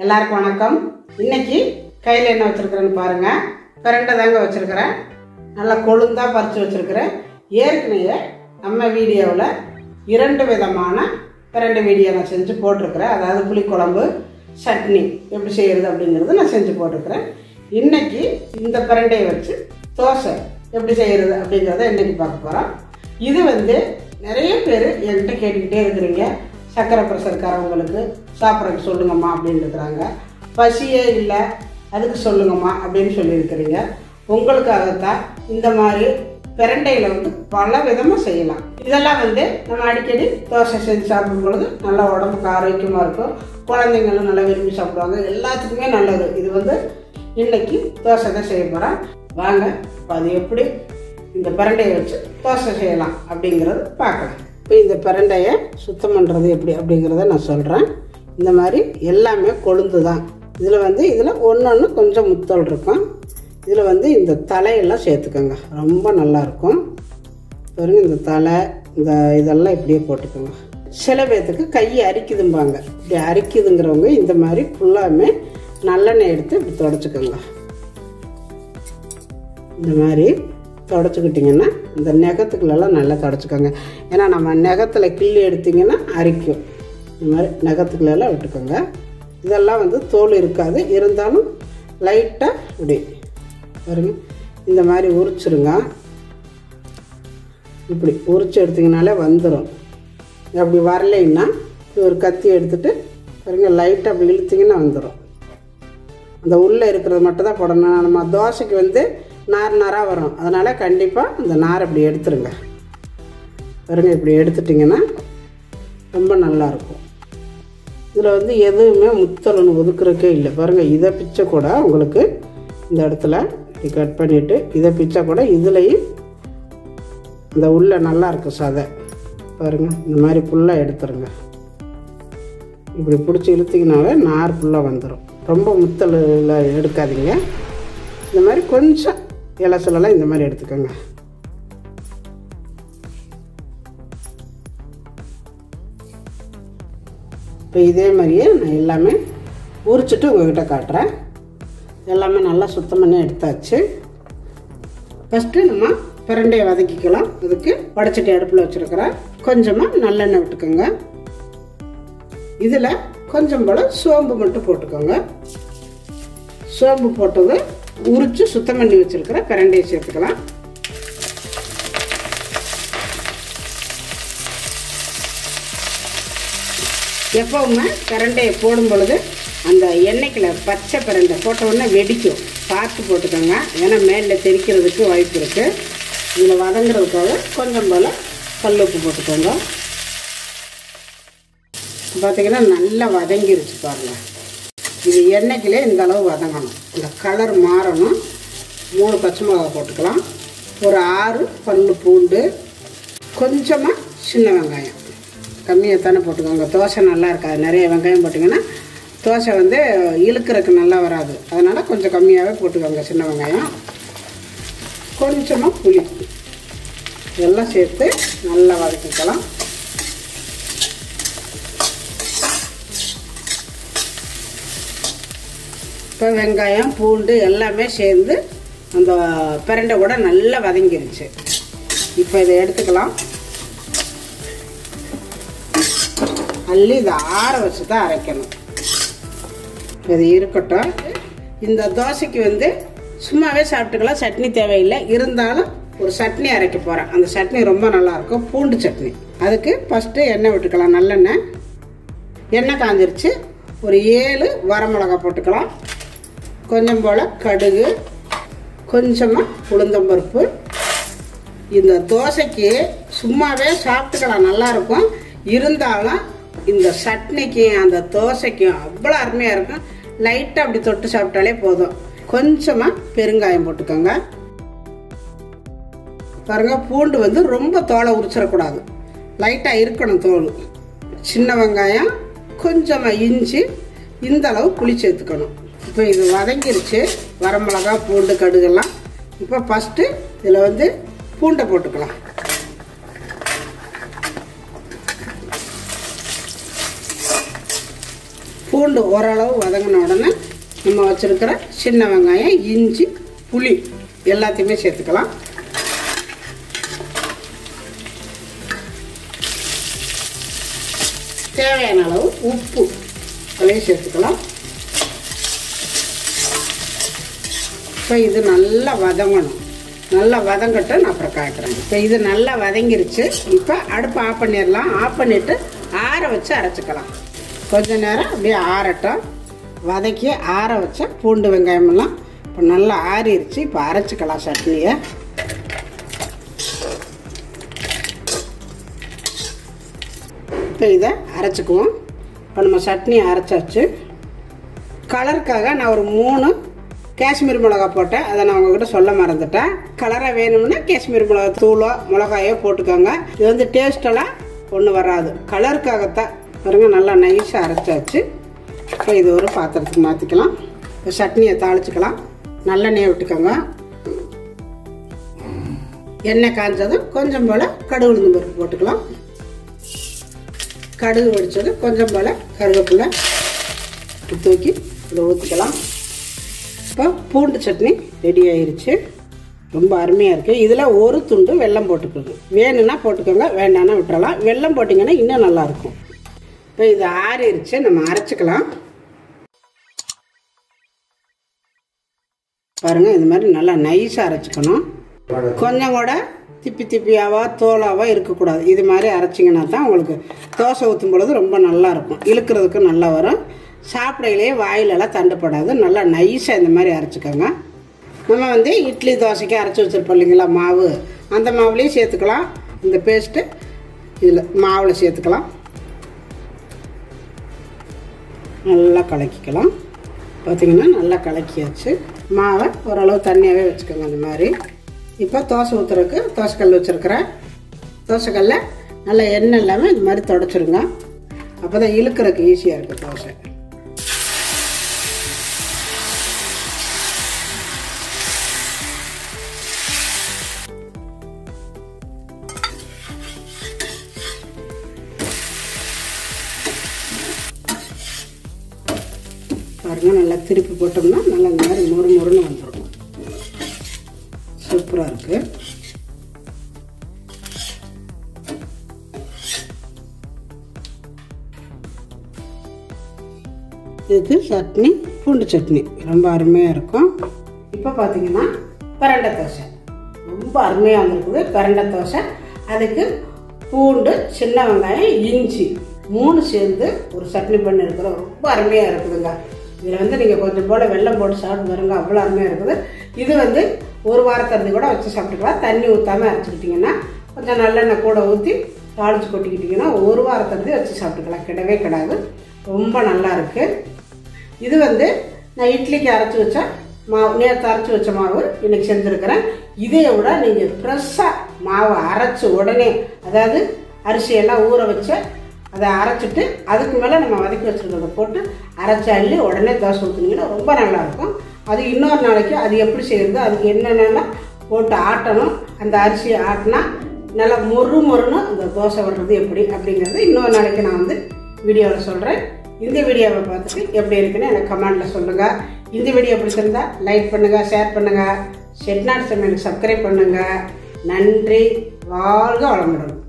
எல்லாருக்கும் வணக்கம் இன்னைக்கு கையில் என்ன வச்சிருக்கிறேன்னு பாருங்க பிரண்டை தாங்க வச்சிருக்கிறேன் நல்லா கொழுந்தா பறிச்சு வச்சிருக்கிறேன் ஏற்கனவே நம்ம வீடியோவில் இரண்டு விதமான பிரண்டை வீடியோ நான் செஞ்சு போட்டிருக்கிறேன் அதாவது புளிக்குழம்பு சட்னி எப்படி செய்யறது அப்படிங்கிறது நான் செஞ்சு போட்டிருக்கிறேன் இன்னைக்கு இந்த பிரண்டையை வச்சு தோசை எப்படி செய்யறது அப்படிங்கிறத இன்னைக்கு பார்க்க போகிறோம் இது வந்து நிறைய பேர் என்கிட்ட கேட்டுக்கிட்டே இருக்கிறீங்க சக்கரை பிரஷர்காரவங்களுக்கு சாப்பிட்றதுக்கு சொல்லுங்கம்மா அப்படின்னு இருக்கிறாங்க பசியே இல்லை அதுக்கு சொல்லுங்கம்மா அப்படின்னு சொல்லியிருக்கிறீங்க உங்களுக்காகத்தான் இந்த மாதிரி பிரண்டையில் வந்து பல விதமாக செய்யலாம் இதெல்லாம் வந்து நம்ம அடிக்கடி தோசை செஞ்சு சாப்பிடும் பொழுது நல்லா உடம்புக்கு ஆரோக்கியமாக இருக்கும் குழந்தைங்களும் நல்லா விரும்பி சாப்பிடுவாங்க எல்லாத்துக்குமே நல்லது இது வந்து இன்னைக்கு தோசை தான் செய்ய போகிறேன் வாங்க இப்போ அது எப்படி இந்த பிரண்டையை வச்சு தோசை செய்யலாம் அப்படிங்கிறது பார்க்கலாம் இப்போ இந்த பிரண்டையை சுத்தம் பண்ணுறது எப்படி அப்படிங்கிறத நான் சொல்கிறேன் இந்த மாதிரி எல்லாமே கொழுந்து தான் இதில் வந்து இதில் ஒன்று ஒன்று கொஞ்சம் முத்தல் இருக்கும் இதில் வந்து இந்த தலையெல்லாம் சேர்த்துக்கோங்க ரொம்ப நல்லாயிருக்கும் பாருங்க இந்த தலை இந்த இதெல்லாம் இப்படியே போட்டுக்கோங்க சில பேர்த்துக்கு கை அரிக்குதும்பாங்க இப்படி அரிக்குதுங்கிறவங்க இந்த மாதிரி ஃபுல்லாமே நல்லெண்ணெய் எடுத்து இப்படி தொடச்சிக்கோங்க இந்த மாதிரி தொடச்சிக்கிட்டிங்கன்னா இந்த நெகத்துக்குள்ளெல்லாம் நல்லா தொடச்சிக்கோங்க ஏன்னா நம்ம நெகத்தில் கிள்ளி எடுத்திங்கன்னா அரிக்கும் இந்த மாதிரி நெகத்துக்குள்ளெல்லாம் விட்டுக்கோங்க இதெல்லாம் வந்து தோல் இருக்காது இருந்தாலும் லைட்டாக இப்படி பாருங்க இந்த மாதிரி உரிச்சிருங்க இப்படி உரிச்சு எடுத்திங்கனாலே வந்துடும் அப்படி வரலைன்னா ஒரு கத்தி எடுத்துட்டு பாருங்க லைட்டாக அப்படி இழுத்திங்கன்னா வந்துடும் அந்த உள்ளே இருக்கிறது மட்டும் தான் போடணும் நம்ம தோசைக்கு வந்து நார் நாராக வரும் அதனால் கண்டிப்பாக அந்த நார் இப்படி எடுத்துருங்க பாருங்க இப்படி எடுத்துட்டிங்கன்னா ரொம்ப நல்லாயிருக்கும் இதில் வந்து எதுவுமே முத்தலன்னு ஒதுக்குறக்கே இல்லை பாருங்கள் இதை பிச்சை கூட உங்களுக்கு இந்த இடத்துல இப்படி கட் பண்ணிவிட்டு இதை பிச்சை கூட இதுலேயும் இந்த உள்ள நல்லா இருக்கும் சதை பாருங்கள் இந்த மாதிரி ஃபுல்லாக எடுத்துருங்க இப்படி பிடிச்சி இழுத்திங்கனாவே நார் ஃபுல்லாக வந்துடும் ரொம்ப முத்தல் எடுக்காதீங்க இந்த மாதிரி கொஞ்சம் இலசலெல்லாம் இந்த மாதிரி எடுத்துக்கோங்க இப்போ இதே மாதிரியே நான் எல்லாமே உரிச்சிட்டு உங்ககிட்ட காட்டுறேன் எல்லாமே நல்லா சுத்தம் பண்ணி எடுத்தாச்சு ஃபஸ்ட்டு நம்ம பிரண்டையை வதக்கிக்கலாம் அதுக்கு வடச்சட்டி அடுப்பில் வச்சுருக்கிறேன் கொஞ்சமாக நல்லெண்ணெய் விட்டுக்கோங்க இதில் கொஞ்சம் போல் சோம்பு மட்டும் போட்டுக்கோங்க சோம்பு போட்டது உரித்து சுத்தம் பண்ணி வச்சுருக்கிற பிரண்டையை சேர்த்துக்கலாம் எப்பவுமே பிரண்டையை போடும் பொழுது அந்த எண்ணெய்க்குள்ள பச்சை பிரண்டை போட்ட உடனே வெடிக்கும் பார்த்து போட்டுக்கோங்க ஏன்னா மேலே தெரிக்கிறதுக்கு வாய்ப்பு இருக்குது இதில் வதங்குறதுக்காக கொஞ்சம் போல் கல் உப்பு போட்டுக்கோங்க பார்த்தீங்கன்னா நல்லா வதங்கிருச்சு பாருங்கள் இது எண்ணெய்க்கிலே இந்த அளவு வதங்கணும் இந்த கலர் மாறணும் மூணு பச்சை மிளகா போட்டுக்கலாம் ஒரு ஆறு பல் பூண்டு கொஞ்சமாக சின்ன வெங்காயம் கம்மியாக தானே போட்டுக்கோங்க தோசை நல்லா இருக்காது நிறைய வெங்காயம் போட்டிங்கன்னா தோசை வந்து இழுக்கிறதுக்கு நல்லா வராது அதனால் கொஞ்சம் கம்மியாகவே போட்டுக்கோங்க சின்ன வெங்காயம் கொஞ்சமாக புளி இதெல்லாம் சேர்த்து நல்லா வதக்கிக்கலாம் இப்போ வெங்காயம் பூண்டு எல்லாமே சேர்ந்து அந்த பிரண்டை கூட நல்லா வதங்கிருச்சு இப்போ இதை எடுத்துக்கலாம் அள்ளி இதை ஆற வச்சு தான் அரைக்கணும் இது இருக்கட்டும் இந்த தோசைக்கு வந்து சும்மாவே சாப்பிட்டுக்கலாம் சட்னி தேவையில்லை இருந்தாலும் ஒரு சட்னி அரைக்க போகிறேன் அந்த சட்னி ரொம்ப நல்லாயிருக்கும் பூண்டு சட்னி அதுக்கு ஃபஸ்ட்டு எண்ணெய் விட்டுக்கலாம் நல்லெண்ணெய் எண்ணெய் காஞ்சிருச்சு ஒரு ஏழு வரமிளகா போட்டுக்கலாம் கொஞ்சம் போல் கடுகு கொஞ்சமாக உளுந்தம்பருப்பு இந்த தோசைக்கு சும்மாவே சாப்பிட்டுக்கலாம் நல்லாயிருக்கும் இருந்தாலும் இந்த சட்னிக்கும் அந்த தோசைக்கும் அவ்வளோ அருமையாக இருக்கும் லைட்டாக அப்படி தொட்டு சாப்பிட்டாலே போதும் கொஞ்சமாக பெருங்காயம் போட்டுக்கோங்க பாருங்க பூண்டு வந்து ரொம்ப தோலை உரிச்சிடக்கூடாது லைட்டாக இருக்கணும் தோல் சின்ன வெங்காயம் கொஞ்சமாக இஞ்சி இந்த அளவு புளி சேர்த்துக்கணும் இப்போ இது வதங்கிருச்சு வரமிளகா பூண்டு கடுகெல்லாம் இப்போ ஃபஸ்ட்டு இதில் வந்து பூண்டை போட்டுக்கலாம் பூண்டு ஓரளவு வதங்கின உடனே நம்ம வச்சுருக்கிற சின்ன வெங்காயம் இஞ்சி புளி எல்லாத்தையுமே சேர்த்துக்கலாம் தேவையான அளவு உப்பு அதையும் சேர்த்துக்கலாம் இப்போ இது நல்லா வதங்கணும் நல்லா வதங்கட்டு நான் அப்புறம் காய்க்கிறேன் இப்போ இது நல்லா வதங்கிருச்சு இப்போ அடுப்பு ஆஃப் பண்ணிடலாம் ஆஃப் பண்ணிவிட்டு ஆற வச்சு அரைச்சிக்கலாம் கொஞ்ச நேரம் அப்படியே ஆறட்டும் வதக்கி ஆற வச்ச பூண்டு வெங்காயமெல்லாம் இப்போ நல்லா ஆறிடுச்சு இப்போ அரைச்சிக்கலாம் சட்னியை இப்போ இதை அரைச்சிக்குவோம் இப்போ நம்ம சட்னி அரைச்சாச்சு கலருக்காக நான் ஒரு மூணு காஷ்மீர் மிளகா போட்டேன் அதை நான் உங்ககிட்ட சொல்ல மறந்துட்டேன் கலராக வேணும்னா காஷ்மீர் மிளகா தூளோ மிளகாயோ போட்டுக்கோங்க இது வந்து டேஸ்டெல்லாம் ஒன்றும் வராது கலருக்காகத்தான் பாருங்க நல்லா நைஸாக அரைச்சாச்சு இப்போ இது ஒரு பாத்திரத்துக்கு மாற்றிக்கலாம் இப்போ சட்னியை தாளிச்சுக்கலாம் நல்லெண்ணெய் விட்டுக்கோங்க எண்ணெய் காஞ்சதும் கொஞ்சம் போல் கடுகு உளுந்து பருப்பு போட்டுக்கலாம் கடுகு வெடிச்சது கொஞ்சம் போல் கருவேப்பிலை தூக்கி இதில் ஊற்றிக்கலாம் இப்போ பூண்டு சட்னி ரெடி ஆயிருச்சு ரொம்ப அருமையாக இருக்குது இதில் ஒரு துண்டு வெல்லம் போட்டுக்கோங்க வேணும்னா போட்டுக்கோங்க வேண்டாம்னா விட்டுறலாம் வெல்லம் போட்டிங்கன்னா இன்னும் நல்லாயிருக்கும் இப்போ இது ஆறிடுச்சு நம்ம அரைச்சிக்கலாம் பாருங்கள் இந்த மாதிரி நல்லா நைஸாக அரைச்சிக்கணும் கொஞ்சம் கூட திப்பி திப்பியாவோ தோலாவோ இருக்கக்கூடாது இது மாதிரி அரைச்சிங்கன்னா தான் உங்களுக்கு தோசை ஊற்றும் பொழுது ரொம்ப நல்லா இருக்கும் இழுக்கிறதுக்கு நல்லா வரும் சாப்பிடையிலேயே வாயிலெல்லாம் தண்டுப்படாது நல்லா நைஸாக இந்த மாதிரி அரைச்சிக்கோங்க நம்ம வந்து இட்லி தோசைக்கு அரைச்சி வச்சுருப்போம் இல்லைங்களா மாவு அந்த மாவுலேயும் சேர்த்துக்கலாம் இந்த பேஸ்ட்டு இதில் மாவில் சேர்த்துக்கலாம் நல்லா கலக்கிக்கலாம் பார்த்திங்கன்னா நல்லா கலக்கியாச்சு மாவை ஓரளவு தண்ணியாகவே வச்சுக்கோங்க அந்த மாதிரி இப்போ தோசை ஊற்றுறதுக்கு தோசைக்கல் வச்சுருக்கிறேன் தோசைக்கல்ல நல்லா எண்ணெய் இல்லாமல் இந்த மாதிரி தொடச்சிருங்க அப்போ தான் இழுக்கிறதுக்கு ஈஸியாக இருக்குது தோசை பாருங்க நல்லா திருப்பி போட்டோம்னா நல்லா இந்த மாதிரி மொறு மொறுன்னு வந்துடும் சூப்பராக இருக்குது இது சட்னி பூண்டு சட்னி ரொம்ப அருமையாக இருக்கும் இப்போ பார்த்தீங்கன்னா பிரண்டை தோசை ரொம்ப அருமையாக வந்திருக்குது பிரண்டை தோசை அதுக்கு பூண்டு சின்ன வெங்காயம் இஞ்சி மூணு சேர்ந்து ஒரு சட்னி பண்ணி இருக்கிறோம் ரொம்ப அருமையாக இருக்குதுங்க இதில் வந்து நீங்கள் கொஞ்சம் போல் வெள்ளம் போட்டு சாப்பிட்டு பாருங்க அவ்வளோ அருமையாக இருக்குது இது வந்து ஒரு வாரத்தருந்து கூட வச்சு சாப்பிட்டுக்கலாம் தண்ணி ஊற்றாமல் அரைச்சிக்கிட்டிங்கன்னா கொஞ்சம் நல்லெண்ணெய் கூட ஊற்றி தாளிச்சு கொட்டிக்கிட்டிங்கன்னா ஒரு வாரத்தருந்து வச்சு சாப்பிட்டுக்கலாம் கிடவே கிடாது ரொம்ப நல்லா இருக்குது இது வந்து நான் இட்லிக்கு அரைச்சி வச்ச மாவு நேற்று அரைச்சி வச்ச மாவு இன்னைக்கு செஞ்சுருக்கிறேன் இதை விட நீங்கள் ஃப்ரெஷ்ஷாக மாவை அரைச்சி உடனே அதாவது அரிசியெல்லாம் ஊற வச்சு அதை அரைச்சிட்டு அதுக்கு மேலே நம்ம வதக்கி வச்சுருக்கிறத போட்டு அரைச்சி அள்ளி உடனே தோசை ஊற்றுனீங்கன்னா ரொம்ப நல்லாயிருக்கும் அது இன்னொரு நாளைக்கு அது எப்படி செய்யுறது அதுக்கு என்னென்னலாம் போட்டு ஆட்டணும் அந்த அரிசியை ஆட்டினா நல்லா மொறு மொறுன்னு அந்த தோசை வர்றது எப்படி அப்படிங்கிறது இன்னொரு நாளைக்கு நான் வந்து வீடியோவில் சொல்கிறேன் இந்த வீடியோவை பார்த்துட்டு எப்படி இருக்குன்னு எனக்கு கமெண்டில் சொல்லுங்கள் இந்த வீடியோ பிடிச்சிருந்தா லைக் பண்ணுங்கள் ஷேர் பண்ணுங்கள் செட்நாட் சமையலுக்கு சப்ஸ்கிரைப் பண்ணுங்கள் நன்றி வாழ்க வளமுடன்